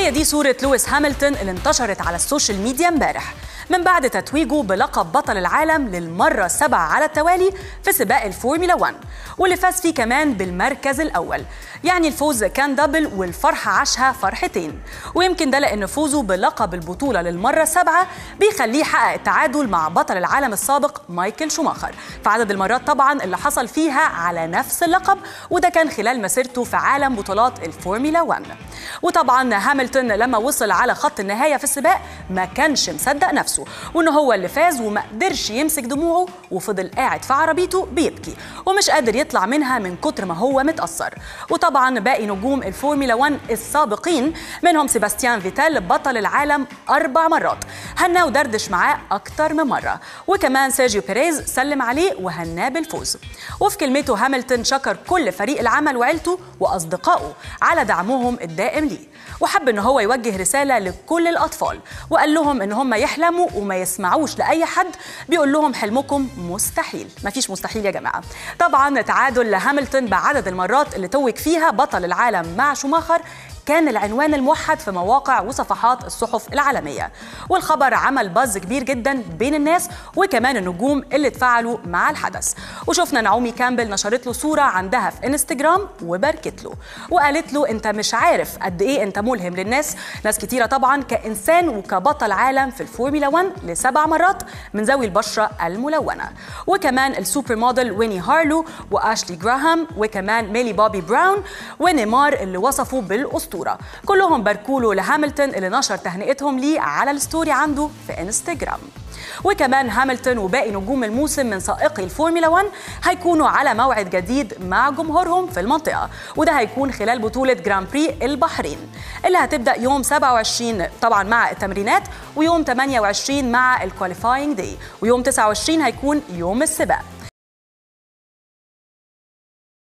هي دي صورة لويس هامilton اللي انتشرت على السوشيال ميديا امبارح من بعد تتويجه بلقب بطل العالم للمرة السابعة على التوالي في سباق الفورمولا 1 واللي فاز فيه كمان بالمركز الأول يعني الفوز كان دبل والفرحة عاشها فرحتين ويمكن ده لأن فوزه بلقب البطولة للمرة السابعة بيخليه يحقق التعادل مع بطل العالم السابق مايكل شوماخر في عدد المرات طبعا اللي حصل فيها على نفس اللقب وده كان خلال مسيرته في عالم بطولات الفورمولا 1 وطبعا هامilton لما وصل على خط النهايه في السباق ما كانش مصدق نفسه وان هو اللي فاز وما قدرش يمسك دموعه وفضل قاعد في عربيته بيبكي ومش قادر يطلع منها من كتر ما هو متاثر وطبعا باقي نجوم الفورمولا 1 السابقين منهم سيباستيان فيتال بطل العالم اربع مرات هنا ودردش معاه اكتر من مره وكمان سيرجيو بيريز سلم عليه وهناه بالفوز وفي كلمته هامilton شكر كل فريق العمل وعيلته واصدقائه على دعمهم الدائم ليه وحب ان هو يوجه رساله لكل الاطفال وقال لهم ان هم يحلموا وما يسمعوش لاي حد بيقول لهم حلمكم مستحيل مفيش مستحيل يا جماعه طبعا تعادل لهامilton بعدد المرات اللي توج فيها بطل العالم مع شوماخر كان العنوان الموحد في مواقع وصفحات الصحف العالمية والخبر عمل باز كبير جدا بين الناس وكمان النجوم اللي اتفاعلوا مع الحدث وشفنا نعومي كامبل نشرت له صورة عندها في انستجرام وباركت له وقالت له انت مش عارف قد ايه انت ملهم للناس ناس كتيرة طبعا كإنسان وكبطل عالم في الفورمولا 1 لسبع مرات من ذوي البشرة الملونة وكمان السوبر موديل ويني هارلو واشلي جراهام وكمان ميلي بوبي براون ونيمار اللي وصفوا بالأسطورة الاسطوره كلهم باركوا له لهامilton اللي نشر تهنئتهم ليه على الستوري عنده في انستجرام وكمان هامilton وباقي نجوم الموسم من سائقي الفورمولا 1 هيكونوا على موعد جديد مع جمهورهم في المنطقه وده هيكون خلال بطوله جران بري البحرين اللي هتبدا يوم 27 طبعا مع التمرينات ويوم 28 مع الكواليفاينج داي ويوم 29 هيكون يوم السباق